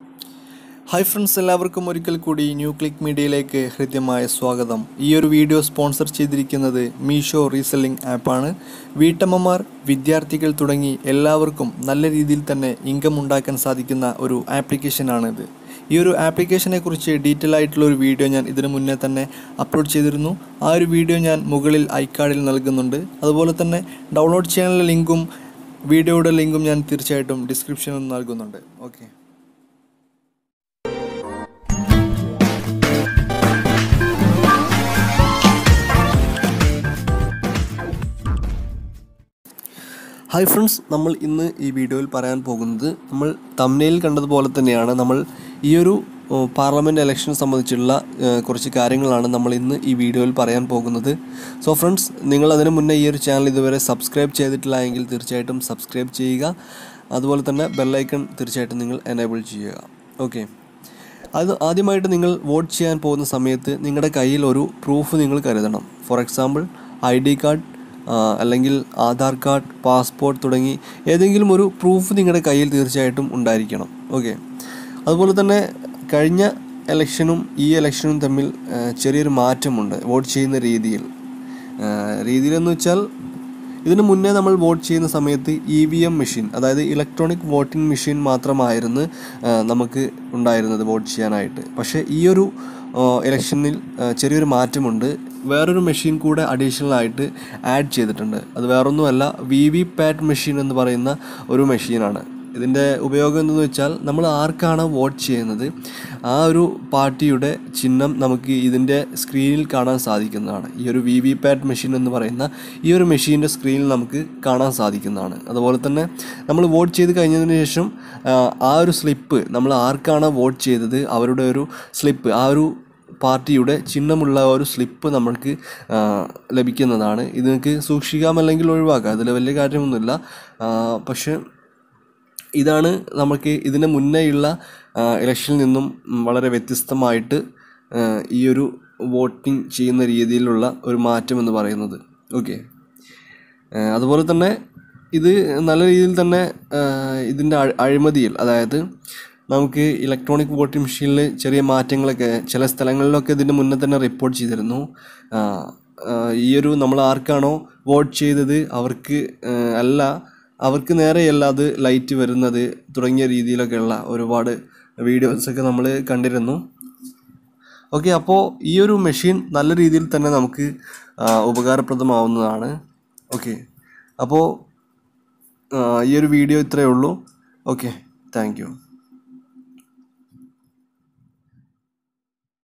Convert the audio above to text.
hi friends എല്ലാവർക്കും ഒരിക്കൽ കൂടി ന്യൂ ക്ലിക്ക് മീഡിയയിലേക്ക് ഹൃദ്യമായ സ്വാഗതം ഈ ഒരു വീഡിയോ സ്പോൺസർ ചെയ്തിരിക്കുന്നത് മീഷോ റീസെല്ലിംഗ് ആപ്പാണ് വീട്ടമ്മമാർ വിദ്യാർത്ഥികൾ തുടങ്ങി എല്ലാവർക്കും നല്ല രീതിയിൽ തന്നെ ഇൻകം ഉണ്ടാക്കാൻ സാധിക്കുന്ന ഒരു ആപ്ലിക്കേഷനാണിത് ഈ ഒരു ആപ്ലിക്കേഷനെ കുറിച്ച് ഡീറ്റെയിൽ ആയിട്ടുള്ള ഒരു വീഡിയോ ഞാൻ ഇതിനു മുന്നേ തന്നെ അപ്ലോഡ് ചെയ്തിരുന്നു ആ ഒരു വീഡിയോ ഞാൻ മുകളിൽ ഐക്കാർഡിൽ നൽകുന്നുണ്ട് അതുപോലെ തന്നെ ഡൗൺലോഡ് ചെയ്യാനുള്ള ലിങ്കും വീഡിയോയുടെ ലിങ്കും ഞാൻ തീർച്ചയായിട്ടും ഡിസ്ക്രിപ്ഷനിൽ നൽകുന്നുണ്ട് ഓക്കെ ഹായ് ഫ്രണ്ട്സ് നമ്മൾ ഇന്ന് ഈ വീഡിയോയിൽ പറയാൻ പോകുന്നത് നമ്മൾ തമ്നയിൽ കണ്ടതുപോലെ തന്നെയാണ് നമ്മൾ ഈ ഒരു പാർലമെൻറ്റ് ഇലക്ഷൻ സംബന്ധിച്ചുള്ള ഏഹ്, കുറച്ച് കാര്യങ്ങളാണ് നമ്മൾ ഇന്ന് ഈ വീഡിയോയിൽ പറയാൻ പോകുന്നത് സോ ഫ്രണ്ട്സ് നിങ്ങൾ അതിന് മുന്നേ ഈ ഒരു ചാനൽ ഇതുവരെ സബ്സ്ക്രൈബ് ചെയ്തിട്ടില്ല എങ്കിൽ തീർച്ചയായിട്ടും സബ്സ്ക്രൈബ് ചെയ്യുക അതുപോലെ തന്നെ ബെല്ലൈക്കൺ തീർച്ചയായിട്ടും നിങ്ങൾ എനേബിൾ ചെയ്യുക ഓക്കെ അത് ആദ്യമായിട്ട് നിങ്ങൾ വോട്ട് ചെയ്യാൻ പോകുന്ന സമയത്ത് നിങ്ങളുടെ കയ്യിൽ ഒരു പ്രൂഫ് നിങ്ങൾ കരുതണം for example I D card അല്ലെങ്കിൽ ആധാർ കാർഡ് പാസ്പോർട്ട് തുടങ്ങി ഏതെങ്കിലും ഒരു പ്രൂഫ് നിങ്ങളുടെ കയ്യിൽ തീർച്ചയായിട്ടും ഉണ്ടായിരിക്കണം ഓക്കെ അതുപോലെ തന്നെ കഴിഞ്ഞ ഇലക്ഷനും ഈ ഇലക്ഷനും തമ്മിൽ ആ, ചെറിയൊരു മാറ്റമുണ്ട് വോട്ട് ചെയ്യുന്ന രീതിയിൽ ആ, രീതിയിലെന്ന് വെച്ചാൽ ഇതിന് മുന്നേ നമ്മൾ വോട്ട് ചെയ്യുന്ന സമയത്ത് ഇ വി എം മെഷീൻ അതായത് ഇലക്ട്രോണിക് വോട്ടിംഗ് മെഷീൻ മാത്രമായിരുന്നു ആ, നമുക്ക് ഉണ്ടായിരുന്നത് വോട്ട് ചെയ്യാനായിട്ട് പക്ഷേ ഈ ഒരു ഇലക്ഷനിൽ ചെറിയൊരു മാറ്റമുണ്ട് വേറൊരു മെഷീൻ കൂടെ അഡീഷണൽ ആയിട്ട് ആഡ് ചെയ്തിട്ടുണ്ട് അത് വേറൊന്നുമല്ല വി വി പാറ്റ് മെഷീൻ എന്ന് പറയുന്ന ഒരു മെഷീനാണ് ഇതിൻ്റെ ഉപയോഗം എന്തെന്ന് വെച്ചാൽ നമ്മൾ ആർക്കാണ് വോട്ട് ചെയ്യുന്നത് ആ ഒരു പാർട്ടിയുടെ ചിഹ്നം നമുക്ക് ഇതിൻ്റെ സ്ക്രീനിൽ കാണാൻ സാധിക്കുന്നതാണ് ഈ ഒരു വി വി പാറ്റ് മെഷീൻ എന്ന് പറയുന്ന ഈ ഒരു മെഷീൻ്റെ സ്ക്രീനിൽ നമുക്ക് കാണാൻ സാധിക്കുന്നതാണ് അതുപോലെ തന്നെ നമ്മൾ വോട്ട് ചെയ്ത് കഴിഞ്ഞതിന് ശേഷം ആ, ആ ഒരു സ്ലിപ്പ് നമ്മൾ ആർക്കാണ് വോട്ട് ചെയ്തത് അവരുടെ ഒരു സ്ലിപ്പ് ആ ഒരു പാർട്ടിയുടെ ചിഹ്നമുള്ള ഒരു സ്ലിപ്പ് നമ്മൾക്ക് ആ, ലഭിക്കുന്നതാണ് ഇത് നിങ്ങൾക്ക് സൂക്ഷിക്കാം അല്ലെങ്കിൽ ഒഴിവാക്കാം അതിൽ വലിയ കാര്യമൊന്നുമില്ല ആ, പക്ഷേ ഇതാണ് നമുക്ക് ഇതിന് മുന്നേയുള്ള ഇലക്ഷനിൽ നിന്നും വളരെ വ്യത്യസ്തമായിട്ട് ആ, ഈ ഒരു വോട്ടിംഗ് ചെയ്യുന്ന രീതിയിലുള്ള ഒരു മാറ്റം എന്ന് പറയുന്നത് ഓക്കെ അതുപോലെ തന്നെ ഇത് നല്ല രീതിയിൽ തന്നെ ആ, ഇതിൻ്റെ അഴി- അഴിമതിയിൽ അതായത് നമുക്ക് ഇലക്ട്രോണിക് വോട്ടിംഗ് മെഷീനിൽ ചെറിയ മാറ്റങ്ങളൊക്കെ ചില സ്ഥലങ്ങളിലൊക്കെ ഇതിൻ്റെ മുന്നേ തന്നെ റിപ്പോർട്ട് ചെയ്തിരുന്നു ആ, ആ, ഈ ഒരു നമ്മൾ ആർക്കാണോ വോട്ട് ചെയ്തത് അവർക്ക് ആ, അല്ല അവർക്ക് നേരെയല്ല അത് ലൈറ്റ് വരുന്നത് തുടങ്ങിയ രീതിയിലൊക്കെയുള്ള ഒരുപാട് വീഡിയോസൊക്കെ നമ്മൾ കണ്ടിരുന്നു ഓക്കെ അപ്പോൾ ഈ ഒരു മെഷീൻ നല്ല രീതിയിൽ തന്നെ നമുക്ക് ആ, ഉപകാരപ്രദമാവുന്നതാണ് ഓക്കെ അപ്പോൾ ആ, ഈ ഒരു വീഡിയോ ഇത്രയേ ഉള്ളൂ ഓക്കെ താങ്ക് യു